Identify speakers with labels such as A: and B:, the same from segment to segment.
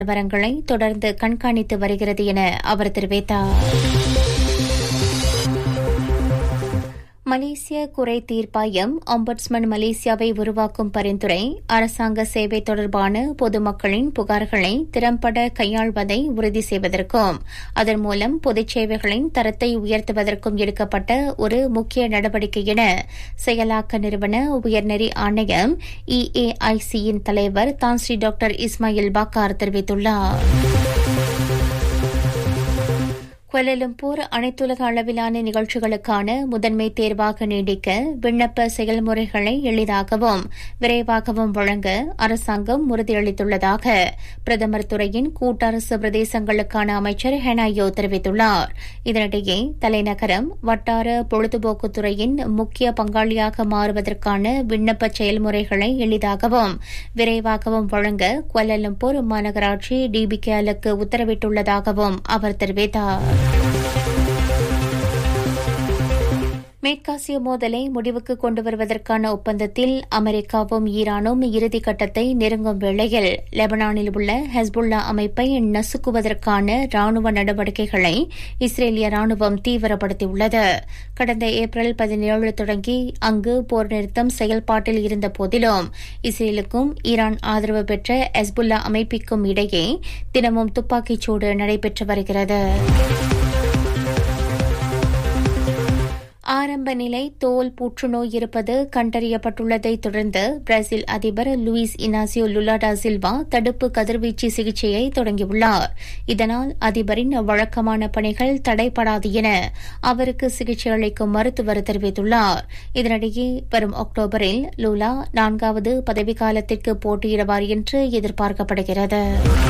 A: நிலவரங்களை தொடர்ந்து கண்காணித்து வருகிறது என அவர் தெரிவித்தார் மலேசிய குறை தீர்ப்பாயம் ஒம்பட்ஸ்மன் மலேசியாவை உருவாக்கும் பரிந்துரை அரசாங்க சேவை தொடர்பான பொதுமக்களின் புகார்களை திறம்பட கையாள்வதை உறுதி செய்வதற்கும் அதன் மூலம் பொதுச் சேவைகளின் தரத்தை உயர்த்துவதற்கும் எடுக்கப்பட்ட ஒரு முக்கிய நடவடிக்கை என செயலாக்க நிறுவன உயர்நெறி ஆணையம் இஏஐசியின் தலைவர் தான்ஸ்ரீ டாக்டர் இஸ்மாயில் பாக்கார் தெரிவித்துள்ளார் கோலாலம்பூர் அனைத்துலக அளவிலான நிகழ்ச்சிகளுக்கான முதன்மை தேர்வாக நீடிக்க விண்ணப்ப செயல்முறைகளை எளிதாகவும் விரைவாகவும் வழங்க அரசாங்கம் உறுதியளித்துள்ளதாக பிரதமர் துறையின் கூட்டரசு பிரதேசங்களுக்கான அமைச்சர் ஹெனாயோ தெரிவித்துள்ளார் இதனிடையே தலைநகரம் வட்டார பொழுதுபோக்கு துறையின் முக்கிய பங்காளியாக மாறுவதற்கான விண்ணப்ப செயல்முறைகளை எளிதாகவும் விரைவாகவும் வழங்க கோலாலம்பூர் மாநகராட்சி டிபிகேலுக்கு உத்தரவிட்டுள்ளதாகவும் அவர் தெரிவித்தார் மேற்காசிய மோதலை முடிவுக்கு கொண்டு வருவதற்கான ஒப்பந்தத்தில் அமெரிக்காவும் ஈரானும் இறுதிக்கட்டத்தை நெருங்கும் வேளையில் லெபனானில் உள்ள ஹெஸ்புல்லா அமைப்பை நசுக்குவதற்கான ராணுவ நடவடிக்கைகளை இஸ்ரேலிய ராணுவம் தீவிரப்படுத்தியுள்ளது கடந்த ஏப்ரல் பதினேழு தொடங்கி அங்கு போர் நிறுத்தம் செயல்பாட்டில் இருந்த போதிலும் இஸ்ரேலுக்கும் ஈரான் ஆதரவு பெற்ற ஹெஸ்புல்லா அமைப்பிற்கும் இடையே தினமும் துப்பாக்கிச்சூடு நடைபெற்று வருகிறது ஆரம்ப நிலை தோல் புற்றுநோய் இருப்பது கண்டறியப்பட்டுள்ளதை தொடர்ந்து பிரேசில் அதிபர் லூயிஸ் இனாசியோ லுலாடா சில்வா தடுப்பு கதிர்வீச்சு சிகிச்சையை தொடங்கியுள்ளார் இதனால் அதிபரின் வழக்கமான பணிகள் தடைபடாது என அவருக்கு சிகிச்சை அளிக்கும் மருத்துவர் தெரிவித்துள்ளார் இதனிடையே வரும் அக்டோபரில் லூலா நான்காவது பதவிக்காலத்திற்கு போட்டியிடுவார் என்று எதிர்பார்க்கப்படுகிறது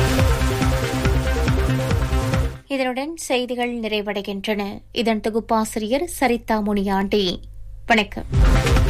A: இதனுடன் செய்திகள் நிறைவடைகின்றன இதன் தொகுப்பாசிரியர் சரிதா முனியாண்டி வணக்கம்